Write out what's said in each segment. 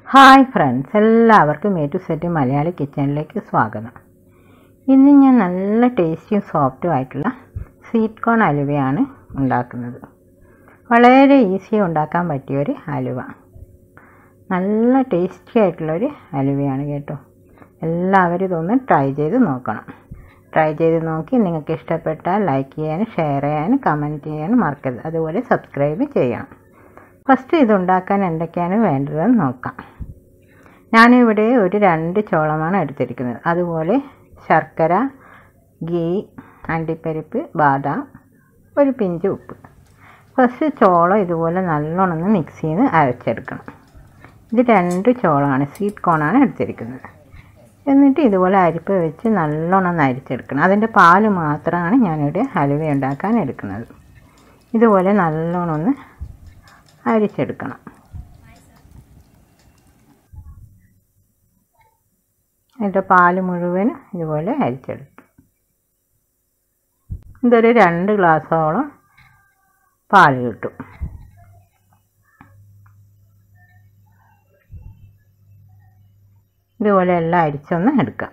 hi friends എല്ലാവർക്കും A to Z Malayali കിച്ചണിലേക്ക് സ്വാഗതം ഇന്ന് ഞാൻ നല്ല ടേസ്റ്റിയും സോഫ്റ്റും ആയിട്ടുള്ള സ്വീറ്റ് കോൺ അലുവയാണ് ഉണ്ടാക്കുന്നത് വളരെ ഈസി ഉണ്ടാക്കാൻ പറ്റിയൊരു അലുവ നല്ല ടേസ്റ്റി ആയിട്ടുള്ളൊരു അലുവയാണ് കേട്ടോ എല്ലാവരും ഇതൊന്ന് ട്രൈ ചെയ്ത് നോക്കണം ട്രൈ ചെയ്ത് നോക്കി നിങ്ങൾക്ക് ഇഷ്ടപ്പെട്ടാൽ ലൈക്ക് ചെയ്യാനും ഷെയർ ചെയ്യാനും കമൻറ്റ് ചെയ്യാനും മറക്കരുത് അതുപോലെ സബ്സ്ക്രൈബ് ചെയ്യണം ഫസ്റ്റ് ഇതുണ്ടാക്കാൻ എന്തൊക്കെയാണ് വേണ്ടതെന്ന് നോക്കാം ഞാനിവിടെ ഒരു രണ്ട് ചോളമാണ് എടുത്തിരിക്കുന്നത് അതുപോലെ ശർക്കര ഗീ അണ്ടിപ്പരിപ്പ് ബാദാം ഒരു പിഞ്ച് ഉപ്പ് ഫസ്റ്റ് ചോളം ഇതുപോലെ നല്ലോണം ഒന്ന് മിക്സ് ചെയ്ത് അരച്ചെടുക്കണം ഇത് രണ്ട് ചോളമാണ് സ്വീറ്റ് കോണാണ് എടുത്തിരിക്കുന്നത് എന്നിട്ട് ഇതുപോലെ അരിപ്പ് വെച്ച് നല്ലോണം ഒന്ന് അരിച്ചെടുക്കണം അതിൻ്റെ പാല് മാത്രമാണ് ഞാനിവിടെ ഹലുവ ഉണ്ടാക്കാൻ എടുക്കുന്നത് ഇതുപോലെ നല്ലോണം ഒന്ന് അരിച്ചെടുക്കണം എന്നിട്ട് പാല് മുഴുവനും ഇതുപോലെ അരിച്ചെടുക്കും ഇതൊരു രണ്ട് ഗ്ലാസ്സോളം പാല് കിട്ടും ഇതുപോലെ എല്ലാം അരിച്ചൊന്ന് എടുക്കാം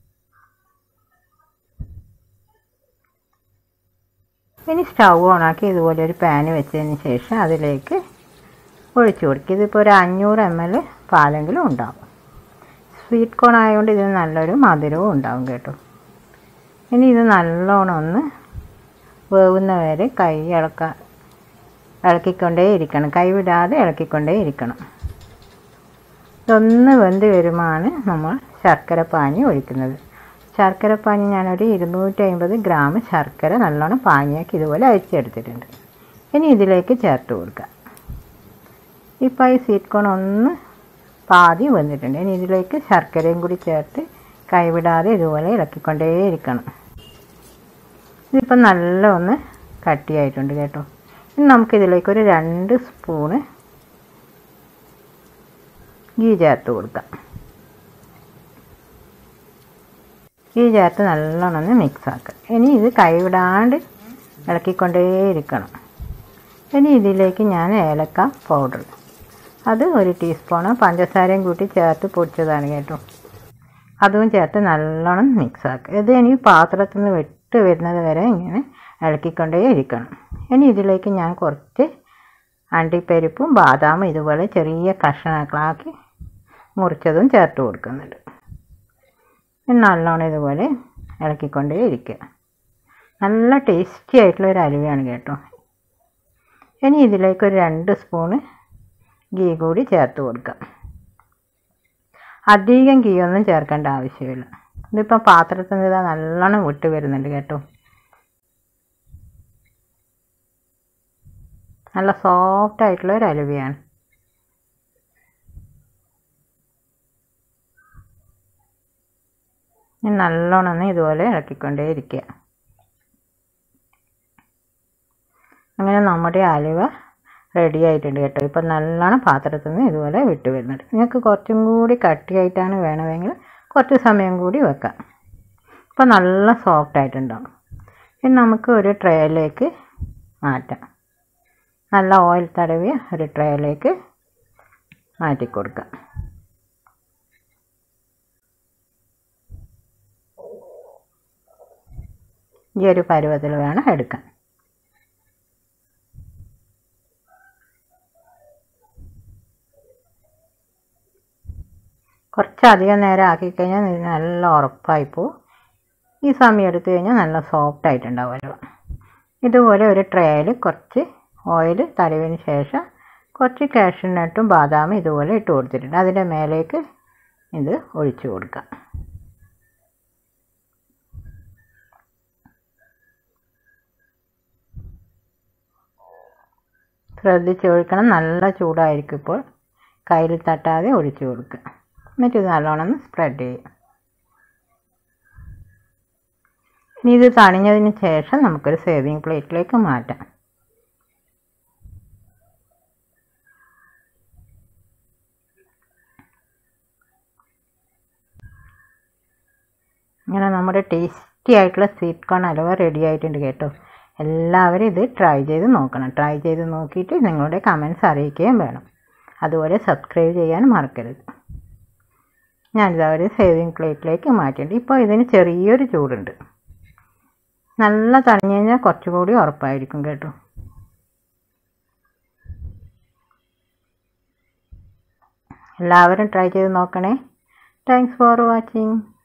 ഇനി സ്റ്റൗ ഓണാക്കി ഇതുപോലെ ഒരു പാന് വെച്ചതിന് ശേഷം അതിലേക്ക് ഒഴിച്ചു കൊടുക്കുക ഇതിപ്പോൾ ഒരു അഞ്ഞൂറ് എം എൽ പാലെങ്കിലും ഉണ്ടാവും സ്വീറ്റ് കോൺ ആയതുകൊണ്ട് ഇതിന് നല്ലൊരു മധുരവും ഉണ്ടാവും കേട്ടോ ഇനി ഇത് നല്ലോണം ഒന്ന് വേവുന്ന വരെ കൈ ഇളക്ക ഇളക്കിക്കൊണ്ടേ ഇരിക്കണം കൈ വിടാതെ ഇളക്കിക്കൊണ്ടേ ഇരിക്കണം ഇതൊന്ന് വെന്ത് വരുമ്പോഴാണ് നമ്മൾ ശർക്കര പാനി ഒഴിക്കുന്നത് ശർക്കര പാനി ഞാനൊരു ഇരുന്നൂറ്റി അമ്പത് ഗ്രാം ശർക്കര നല്ലോണം പാനിയാക്കി ഇതുപോലെ അരിച്ചെടുത്തിട്ടുണ്ട് ഇനി ഇതിലേക്ക് ചേർത്ത് കൊടുക്കുക ഇപ്പോൾ ഈ സ്വീറ്റ് കോൺ ഒന്ന് പാതി വന്നിട്ടുണ്ട് ഇനി ഇതിലേക്ക് ശർക്കരയും കൂടി ചേർത്ത് കൈവിടാതെ ഇതുപോലെ ഇളക്കിക്കൊണ്ടേ ഇരിക്കണം ഇതിപ്പോൾ നല്ല ഒന്ന് കട്ടിയായിട്ടുണ്ട് കേട്ടോ ഇനി നമുക്കിതിലേക്ക് ഒരു രണ്ട് സ്പൂണ് ഗീ ചേർത്ത് കൊടുക്കാം ഗീ ചേർത്ത് നല്ലോണം ഒന്ന് മിക്സ് ആക്കുക ഇനി ഇത് കൈവിടാണ്ട് ഇളക്കിക്കൊണ്ടേ ഇരിക്കണം ഇനി ഇതിലേക്ക് ഞാൻ ഏലക്ക പൗഡർ അത് ഒരു ടീസ്പൂണ് പഞ്ചസാരയും കൂട്ടി ചേർത്ത് പൊടിച്ചതാണ് കേട്ടോ അതും ചേർത്ത് നല്ലോണം മിക്സ് ആക്കുക ഇത് ഇനി പാത്രത്തിൽ നിന്ന് വിട്ട് വരുന്നത് വരെ ഇങ്ങനെ ഇളക്കിക്കൊണ്ടേ ഇരിക്കണം ഇനി ഇതിലേക്ക് ഞാൻ കുറച്ച് അണ്ടിപ്പരിപ്പും ബാദാമും ഇതുപോലെ ചെറിയ കഷ്ണങ്ങളാക്കി മുറിച്ചതും ചേർത്ത് കൊടുക്കുന്നുണ്ട് നല്ലോണം ഇതുപോലെ ഇളക്കിക്കൊണ്ടേ ഇരിക്കുക നല്ല ടേസ്റ്റി ആയിട്ടുള്ള ഒരു അലുവയാണ് കേട്ടോ ഇനി ഇതിലേക്ക് ഒരു രണ്ട് സ്പൂണ് ഗീ കൂടി ചേർത്ത് കൊടുക്കാം അധികം ഗീ ഒന്നും ചേർക്കേണ്ട ആവശ്യമില്ല ഇതിപ്പോൾ പാത്രത്തിൽ നിന്ന് നല്ലോണം വിട്ട് വരുന്നുണ്ട് കേട്ടോ നല്ല സോഫ്റ്റ് ആയിട്ടുള്ള ഒരു അലുവയാണ് നല്ലോണം ഒന്ന് ഇതുപോലെ ഇളക്കിക്കൊണ്ടേ ഇരിക്കുക അങ്ങനെ നമ്മുടെ അലുവ റെഡി ആയിട്ടുണ്ട് കേട്ടോ ഇപ്പം നല്ലോണം പാത്രത്തിൽ നിന്ന് ഇതുപോലെ വിട്ട് വരുന്നുണ്ട് നിങ്ങൾക്ക് കുറച്ചും കൂടി കട്ടിയായിട്ടാണ് വേണമെങ്കിൽ കുറച്ച് സമയം കൂടി വെക്കാം ഇപ്പം നല്ല സോഫ്റ്റ് ആയിട്ടുണ്ടാവും ഇനി നമുക്ക് ഒരു ട്രേയിലേക്ക് മാറ്റാം നല്ല ഓയിൽ തടവിയ ഒരു ട്രേയിലേക്ക് മാറ്റി കൊടുക്കാം ഈ ഒരു പരുവത്തിൽ വേണം എടുക്കാൻ കുറച്ചധികം നേരം ആക്കി കഴിഞ്ഞാൽ ഇത് നല്ല ഉറപ്പായിപ്പോവും ഈ സമയം എടുത്തു കഴിഞ്ഞാൽ നല്ല സോഫ്റ്റ് ആയിട്ടുണ്ടാവുമല്ലോ ഇതുപോലെ ഒരു ട്രേയിൽ കുറച്ച് ഓയിൽ തടവിന് ശേഷം കുറച്ച് കാഷ്യൂനട്ടും ബാദാമും ഇതുപോലെ ഇട്ട് കൊടുത്തിട്ടുണ്ട് അതിൻ്റെ മേലേക്ക് ഇത് ഒഴിച്ചു കൊടുക്കാം ശ്രദ്ധിച്ച് ഒഴിക്കണം നല്ല ചൂടായിരിക്കും ഇപ്പോൾ കയ്യിൽ തട്ടാതെ ഒഴിച്ചു കൊടുക്കുക എന്നിട്ട് ഇത് നല്ലോണം സ്പ്രെഡ് ചെയ്യുക ഇനി ഇത് തണിഞ്ഞതിന് ശേഷം നമുക്കൊരു സേവിങ് പ്ലേറ്റിലേക്ക് മാറ്റാം അങ്ങനെ നമ്മുടെ ടേസ്റ്റി ആയിട്ടുള്ള സ്വീറ്റ് കോൺ അലുവ റെഡി ആയിട്ടുണ്ട് കേട്ടോ എല്ലാവരും ഇത് ട്രൈ ചെയ്ത് നോക്കണം ട്രൈ ചെയ്ത് നോക്കിയിട്ട് നിങ്ങളുടെ കമൻസ് അറിയിക്കുകയും വേണം അതുപോലെ സബ്സ്ക്രൈബ് ചെയ്യാൻ മറക്കരുത് ഞാനിതാ ഒരു സേവിങ് പ്ലേറ്റിലേക്ക് മാറ്റിയിട്ടുണ്ട് ഇപ്പോൾ ഇതിന് ചെറിയൊരു ചൂടുണ്ട് നല്ല തണിഞ്ഞു കഴിഞ്ഞാൽ കുറച്ചുകൂടി ഉറപ്പായിരിക്കും കേട്ടോ എല്ലാവരും ട്രൈ ചെയ്ത് നോക്കണേ താങ്ക്സ് ഫോർ വാച്ചിങ്